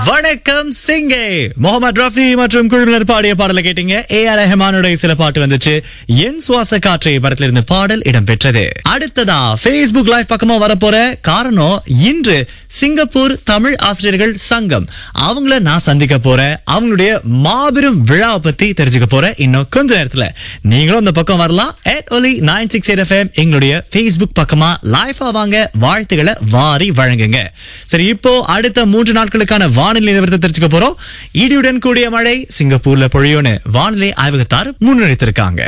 வணக்கம் சிங்கே முகமது ரஃபி மற்றும் குழுவினர் பாடிய பாடலை கேட்டீங்க ஏ ஆர் ரஹ்மானுடைய சில பாட்டு வந்துச்சு என் சுவாச காற்றை படத்துல இருந்து பாடல் இடம்பெற்றது அடுத்ததா Facebook லைவ் பக்கமா வரப்போற காரணம் இன்று சிங்கப்பூர் தமிழ் ஆசிரியர்கள் சங்கம் அவங்கள நான் சந்திக்க போறேன் அவங்களுடைய மாபெரும் விழாவை பத்தி தெரிஞ்சுக்க போறேன் இன்னும் கொஞ்ச நேரத்துல நீங்களும் இந்த பக்கம் வரலாம் at ஒலி நைன் சிக்ஸ் எயிட் எஃப்எம் எங்களுடைய Facebook பக்கமா லைஃபா வாங்க வாழ்த்துக்களை வாரி வழங்குங்க சரி இப்போ அடுத்த மூன்று நாட்களுக்கான வானிலை நிலவரத்தை தெரிஞ்சுக்க போறோம் இடியுடன் கூடிய மழை சிங்கப்பூர்ல பொழியும்னு வானிலை ஆய்வகத்தார் முன்னெடுத்திருக்காங்க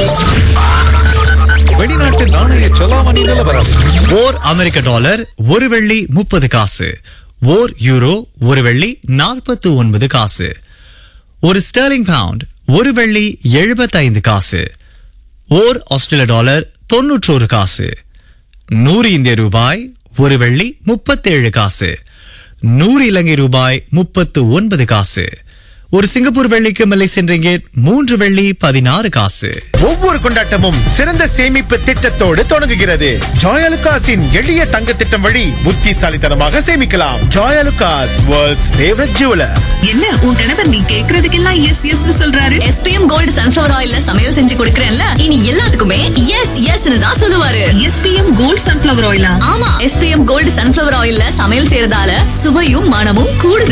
வெளிநாட்டு நாணய செலாவணி நிலவரம் ஓர் அமெரிக்க டாலர் ஒரு வெள்ளி முப்பது காசு ஓர் யூரோ ஒரு வெள்ளி நாற்பத்தி ஒன்பது காசு ஒரு ஸ்டெர்லிங் பவுண்ட் ஒரு வெள்ளி எழுபத்தைந்து காசு ஓர் ஆஸ்திரேலிய டாலர் தொன்னூற்றோரு காசு நூறு இந்திய ரூபாய் ஒரு வெள்ளி முப்பத்தேழு காசு நூறு இலங்கை ரூபாய் முப்பத்து ஒன்பது காசு ஒரு சிங்கப்பூர் வெள்ளிக்கு மலேசியன் ரிங்கெட் மூன்று வெள்ளி பதினாறு காசு ஒவ்வொரு கொண்டாட்டமும் சிறந்த சேமிப்பு திட்டத்தோடு தொடங்குகிறது ஜாயலுகாஸின் எளிய தங்க திட்டம் வழி புத்திசாலித்தனமாக சேமிக்கலாம் ஜாயலுகாஸ் வேர்ல்ட்ஸ் ஃபேவரட் ஜுவலர் என்ன உன் கணவர் நீ கேக்குறதுக்கெல்லாம் எஸ் எஸ் சொல்றாரு எஸ்பிஎம் கோல்டு சன்ஃபிளவர் ஆயில்ல சமையல் செஞ்சு கொடுக்கறேன்ல இனி எல்லாத்துக்குமே எஸ் எஸ்னு தான் சொல்லுவாரு எஸ்பிஎம் கோல்ட் சன்ஃபிளவர் ஆயிலா ஆமா எஸ்பிஎம் கோல்டு சன்ஃபிளவர் ஆயில்ல சமையல் செய்யறதால சுவையும் மனமும் கூடுதல்